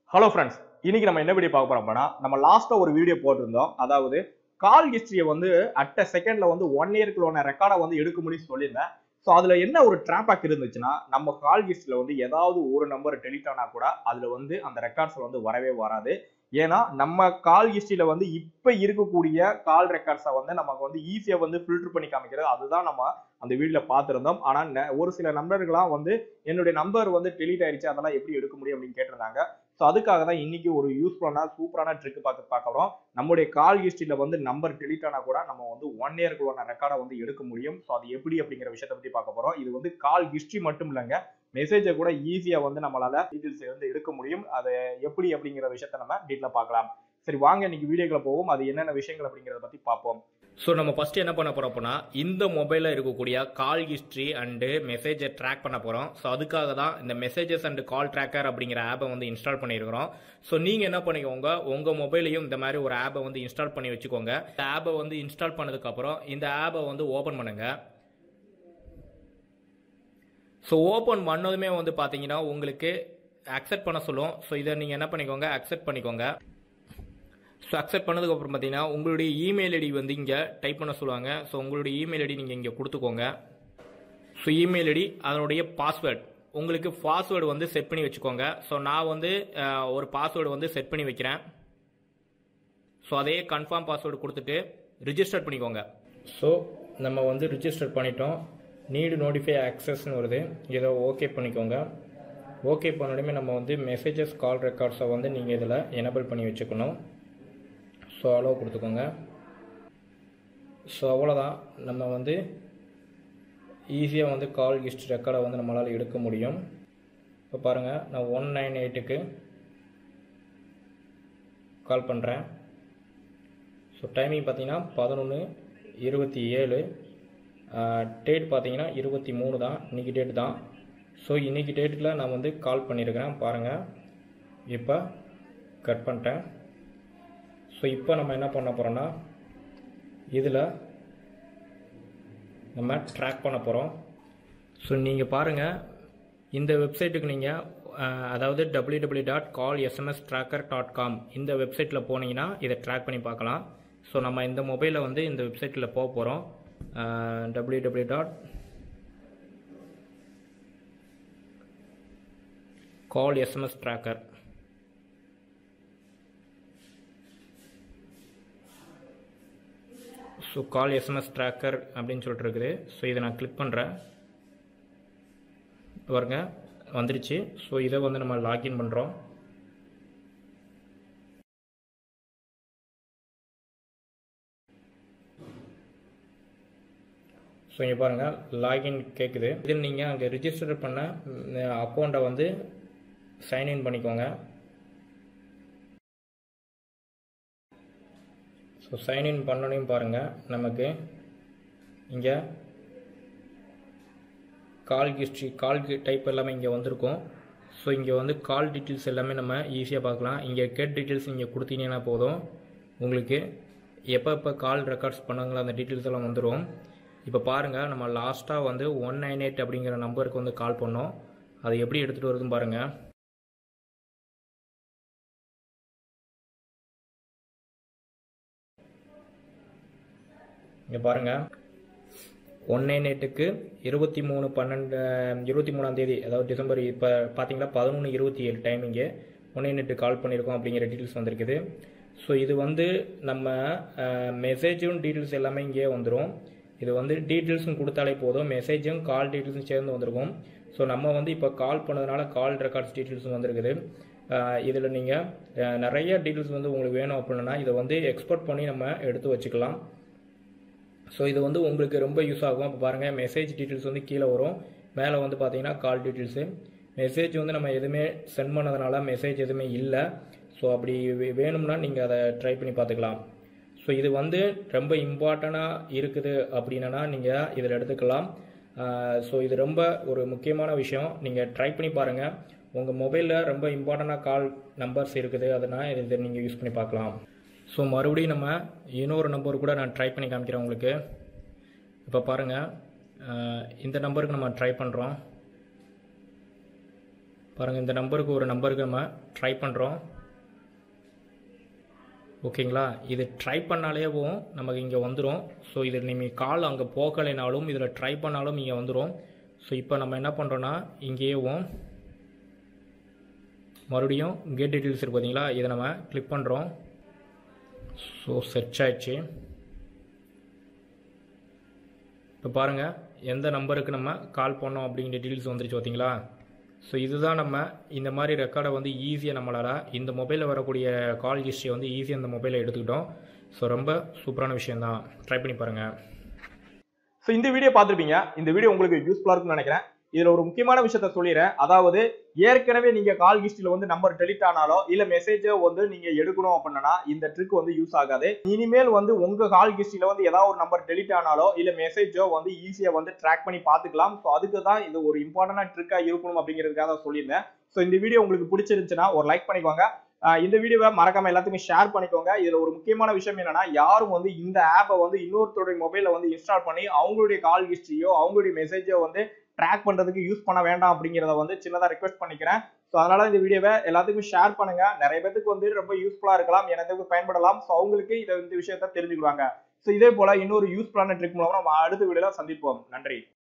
hello friends இன்னைக்கு நம்ம என்ன வீடியோ பார்க்க போறோம்னா நம்ம லாஸ்டா ஒரு வீடியோ போட்டிருந்தோம் அதாவது கால் ஹிஸ்டரியை வந்து அட் செகண்ட்ல வந்து ஒன் இயர்க்குள்ள ரெக்கார்டை வந்து எடுக்க முடியும்னு சொல்லியிருந்தேன் ஸோ அதுல என்ன ஒரு ட்ராபேக் இருந்துச்சுன்னா நம்ம கால் ஹிஸ்டரியில வந்து ஏதாவது ஒரு நம்பர் டெலிட் ஆனா கூட அதுல வந்து அந்த ரெக்கார்ட்ஸ் வந்து வரவே வராது ஏன்னா நம்ம கால் ஹிஸ்டரியில வந்து இப்ப இருக்கக்கூடிய கால் ரெக்கார்ட்ஸை வந்து நமக்கு வந்து ஈஸியா வந்து ஃபில்டர் பண்ணி காமிக்கிறது அதுதான் நம்ம அந்த வீடியோல பார்த்திருந்தோம் ஆனா நெ- ஒரு சில நம்பர்கள்லாம் வந்து என்னுடைய நம்பர் வந்து டெலிட் ஆயிடுச்சு அதெல்லாம் எப்படி எடுக்க முடியும் அப்படின்னு கேட்டிருந்தாங்க ஸோ அதுக்காக தான் இன்னைக்கு ஒரு யூஸ்ஃபுல்லான சூப்பரான ட்ரிக் பார்க்க பார்க்குறோம் நம்முடைய கால் ஹிஸ்டரியில வந்து நம்பர் டெலிட் ஆனா கூட நம்ம வந்து ஒன் இயர்க்குள்ளான ரெக்கார்டை வந்து எடுக்க முடியும் ஸோ அது எப்படி அப்படிங்கிற விஷயத்தை பத்தி பார்க்க போறோம் இது வந்து கால் ஹிஸ்டரி மட்டும் இல்லைங்க மெசேஜை கூட ஈஸியா வந்து நம்மளால டீட்டெயில்ஸ் வந்து எடுக்க முடியும் அது எப்படி அப்படிங்கிற விஷயத்த நம்ம டீட்டெயிலாக பார்க்கலாம் சரி வாங்க இன்னைக்கு வீடியோக்குள்ள போவோம் அது என்னென்ன விஷயங்கள் அப்படிங்கிறத பத்தி பார்ப்போம் ஸோ நம்ம ஃபர்ஸ்ட் என்ன பண்ண போறோம் அப்படின்னா இந்த மொபைலில் இருக்கக்கூடிய கால் ஹிஸ்ட்ரி அண்டு மெசேஜை ட்ராக் பண்ண போகிறோம் ஸோ அதுக்காக தான் இந்த மெசேஜஸ் அண்ட் கால் ட்ராக்கர் அப்படிங்கிற ஆப்பை வந்து இன்ஸ்டால் பண்ணியிருக்கிறோம் ஸோ நீங்கள் என்ன பண்ணிக்கோங்க உங்கள் மொபைலையும் இந்த மாதிரி ஒரு ஆப்பை வந்து இன்ஸ்டால் பண்ணி வச்சுக்கோங்க இந்த ஆப்பை வந்து இன்ஸ்டால் பண்ணதுக்கப்புறம் இந்த ஆப்பை வந்து ஓப்பன் பண்ணுங்க ஸோ ஓப்பன் பண்ணதுமே வந்து பார்த்தீங்கன்னா உங்களுக்கு அக்செப்ட் பண்ண சொல்லும் ஸோ இதை நீங்கள் என்ன பண்ணிக்கோங்க அக்செப்ட் பண்ணிக்கோங்க ஸோ அக்செப்ட் பண்ணதுக்கப்புறம் பார்த்தீங்கன்னா உங்களுடைய இமெயில் ஐடி வந்து இங்கே டைப் பண்ண சொல்லுவாங்க ஸோ உங்களுடைய இமெயில் ஐடி நீங்கள் இங்கே கொடுத்துக்கோங்க ஸோ இமெயில் ஐடி அதனுடைய பாஸ்வேர்டு உங்களுக்கு பாஸ்வேர்டு வந்து செட் பண்ணி வச்சுக்கோங்க ஸோ நான் வந்து அஹ், ஒரு பாஸ்வேர்டு வந்து செட் பண்ணி வைக்கிறேன் ஸோ அதே கன்ஃபார்ம் பாஸ்வேர்டு கொடுத்துட்டு ரிஜிஸ்டர் பண்ணிக்கோங்க ஸோ நம்ம வந்து ரிஜிஸ்டர் பண்ணிட்டோம் நீடு நோட்டிஃபை ஆக்சஸ்னு வருது இதை ஓகே பண்ணிக்கோங்க ஓகே பண்ணணுமே நம்ம வந்து மெசேஜஸ் கால் ரெக்கார்ட்ஸை வந்து நீங்கள் இதில் எனபிள் பண்ணி வச்சுக்கணும் ஸோ அலோவ் கொடுத்துக்கோங்க ஸோ அவ்வளோதான் நம்ம வந்து ஈஸியாக வந்து கால் ஹிஸ்ட்ரி ரெக்கார்டை வந்து நம்மளால் எடுக்க முடியும் இப்போ பாருங்கள் நான் ஒன் நைன் எயிட்டுக்கு கால் பண்ணுறேன் ஸோ டைமிங் பார்த்தீங்கன்னா பதினொன்று இருபத்தி ஏழு டேட் பார்த்தீங்கன்னா இருபத்தி மூணு தான் இன்றைக்கி டேட் தான் ஸோ இன்றைக்கி டேட்டில் நான் வந்து கால் பண்ணியிருக்கிறேன் பாருங்கள் இப்போ கட் பண்ணிட்டேன் ஸோ இப்போ நம்ம என்ன பண்ண போகிறோம்னா இதில் நம்ம ட்ராக் பண்ண போகிறோம் ஸோ நீங்கள் பாருங்கள் இந்த வெப்சைட்டுக்கு நீங்கள் அதாவது W W dot call SMS tracker dot com இந்த வெப்சைட்டில் போனீங்கன்னா இதை ட்ராக் பண்ணி பார்க்கலாம் ஸோ நம்ம இந்த மொபைலில் வந்து இந்த வெப்சைட்டில் போக போகிறோம் W W dot call SMS tracker so call SMS tracker அப்படின்னு சொல்லிட்டு இருக்குது ஸோ இதை நான் கிளிக் பண்ணுறேன் பாருங்க வந்துருச்சு ஸோ இதை வந்து நம்ம லாகின் பண்ணுறோம் ஸோ இங்கே பாருங்கள் லாகின் கேட்குது இதில் நீங்கள் அங்கே ரிஜிஸ்டர் பண்ண அக்கௌண்ட்டை வந்து சைன்இன் பண்ணிக்கோங்க ஸோ சைன்இன் பண்ணனையும் பாருங்கள் நமக்கு இங்கே கால் ஹிஸ்ட்ரி கால் டைப் எல்லாமே இங்கே வந்திருக்கும் ஸோ இங்கே வந்து கால் டீட்டெயில்ஸ் எல்லாமே நம்ம ஈஸியாக பார்க்கலாம் இங்கே கேட் டீட்டெயில்ஸ் இங்கே கொடுத்தீங்கன்னா போதும் உங்களுக்கு எப்போ எப்போ கால் ரெக்கார்ட்ஸ் பண்ணாங்களோ அந்த டீட்டெயில்ஸ் எல்லாம் வந்துடும் இப்போ பாருங்கள் நம்ம லாஸ்ட்டாக வந்து ஒன் நைன் எயிட் அப்படிங்கிற நம்பருக்கு வந்து கால் பண்ணோம் அதை எப்படி எடுத்துகிட்டு வருதுன்னு பாருங்கள் இங்கே பாருங்கள் ஒன் நைன் எயிட்டுக்கு இருபத்தி மூணு பன்னெண்டு இருபத்தி மூணாம் தேதி அதாவது டிசம்பர் இப்போ பார்த்தீங்களா பதினொன்று இருபத்தி ஏழு டைமிங்கு ஒன் நைன் எயிட்டு கால் பண்ணியிருக்கோம் அப்படிங்கிற டீட்டெயில்ஸ் வந்திருக்குது ஸோ இது வந்து நம்ம மெசேஜும் டீட்டெயில்ஸ் எல்லாமே இங்கே வந்துடும் இது வந்து டீட்டெயில்ஸும் கொடுத்தாலே போதும் மெசேஜும் கால் டீட்டெயில்ஸும் சேர்ந்து வந்திருக்கும் ஸோ நம்ம வந்து இப்போ கால் பண்ணதுனால கால் ரெக்கார்ட்ஸ் டீட்டெயில்ஸும் வந்திருக்குது இதில் நீங்கள் நிறைய டீட்டெயில்ஸ் வந்து உங்களுக்கு வேணும் அப்படின்னா இதை வந்து எக்ஸ்போர்ட் பண்ணி நம்ம எடுத்து வச்சுக்கலாம் ஸோ இது வந்து உங்களுக்கு ரொம்ப யூஸ் ஆகும் இப்போ பாருங்கள் மெசேஜ் டீட்டெயில்ஸ் வந்து கீழே வரும் மேலே வந்து பார்த்தீங்கன்னா கால் டீட்டெயில்ஸு மெசேஜ் வந்து நம்ம எதுவுமே சென்ட் பண்ணதுனால மெசேஜ் எதுவுமே இல்லை ஸோ அப்படி வே- வேணும்னா நீங்கள் அதை ட்ரை பண்ணி பார்த்துக்கலாம் ஸோ இது வந்து ரொம்ப இம்பார்ட்டண்ட்டாக இருக்குது அப்படின்னா நீங்கள் இதில் எடுத்துக்கலாம் ஸோ இது ரொம்ப ஒரு முக்கியமான விஷயம் நீங்கள் ட்ரை பண்ணி பாருங்கள் உங்கள் மொபைலில் ரொம்ப இம்பார்ட்டண்ட்டாக கால் நம்பர்ஸ் இருக்குது அதனால் இதை நீங்கள் யூஸ் பண்ணி பார்க்கலாம் ஸோ மறுபடியும் நம்ம இன்னொரு நம்பர் கூட நான் ட்ரை பண்ணி காமிக்கிறேன் உங்களுக்கு இப்போ பாருங்கள் இந்த நம்பருக்கு நம்ம ட்ரை பண்ணுறோம் பாருங்கள் இந்த நம்பருக்கு ஒரு நம்பருக்கு நம்ம ட்ரை பண்ணுறோம் ஓகேங்களா இது ட்ரை பண்ணாலேவும் நமக்கு இங்கே வந்துடும் ஸோ இது நீங்கள் கால் அங்கே போகலைனாலும் இதில் ட்ரை பண்ணாலும் இங்கே வந்துடும் ஸோ இப்போ நம்ம என்ன பண்ணுறோன்னா இங்கேயும் மறுபடியும் கேட் டீட்டெயில்ஸ் இருக்கு பார்த்தீங்களா இதை நம்ம கிளிக் பண்ணுறோம் ஸோ செர்ச் ஆயிடுச்சு இப்போ பாருங்கள் எந்த நம்பருக்கு நம்ம கால் பண்ணோம் அப்படிங்கிற டீட்டெயில்ஸ் வந்துருச்சு பார்த்தீங்களா ஸோ இதுதான் நம்ம இந்த மாதிரி ரெக்கார்டை வந்து ஈஸியாக நம்மளால் இந்த மொபைலில் வரக்கூடிய கால் ஹிஸ்ட்ரியை வந்து ஈஸியாக இந்த மொபைலில் எடுத்துக்கிட்டோம் ஸோ ரொம்ப சூப்பரான விஷயந்தான் ட்ரை பண்ணி பாருங்கள் ஸோ இந்த வீடியோ பார்த்துருப்பீங்க இந்த வீடியோ உங்களுக்கு யூஸ்ஃபுல்லாக இருக்கும்னு நினைக்கிறேன் இதுல ஒரு முக்கியமான விஷயத்த சொல்லிடுறேன் அதாவது ஏற்கனவே நீங்க கால் ஹிஸ்டரியில வந்து நம்பர் டெலிட் ஆனாலோ இல்ல மெசேஜோ வந்து நீங்க எடுக்கணும் அப்படின்னா இந்த ட்ரிக் வந்து யூஸ் ஆகாது இனிமேல் வந்து உங்க கால் ஹிஸ்டரியில வந்து ஏதாவது ஒரு நம்பர் டெலிட் ஆனாலோ இல்ல மெசேஜோ வந்து ஈஸியா வந்து ட்ராக் பண்ணி பாத்துக்கலாம் ஸோ அதுக்கு தான் இது ஒரு இம்பார்ட்டன்டான ட்ரிக்கா இருக்கணும் அப்படிங்கிறதுக்காக தான் சொல்லியிருந்தேன் ஸோ இந்த வீடியோ உங்களுக்கு பிடிச்சிருந்துச்சுன்னா ஒரு லைக் பண்ணிக்கோங்க ஆஹ் இந்த வீடியோவை மறக்காம எல்லாத்துக்குமே ஷேர் பண்ணிக்கோங்க இதுல ஒரு முக்கியமான விஷயம் என்னன்னா யாரும் வந்து இந்த ஆப்பை வந்து இன்னொருத்தருடைய மொபைல்ல வந்து இன்ஸ்டால் பண்ணி அவங்களுடைய கால் ஹிஸ்டரியோ அவங்களுடைய மெசேஜோ வந்து ட்ராக் பண்றதுக்கு யூஸ் பண்ண வேண்டாம் அப்படிங்கிறத வந்து சின்னதா ரெக்வெஸ்ட் பண்ணிக்கிறேன் ஸோ அதனால இந்த வீடியோவை எல்லாத்துக்கும் ஷேர் பண்ணுங்க நிறைய பேருக்கு வந்து ரொம்ப யூஸ்ஃபுல்லா இருக்கலாம் எனக்கு பயன்படலாம் ஸோ அவங்களுக்கு இதை இந்த விஷயத்த தெரிஞ்சுக்குவாங்க ஸோ இதே போல இன்னொரு யூஸ்ஃபுல்லான ட்ரிக் மூலமா நம்ம அடுத்த வீடியோல சந்திப்போம் நன்றி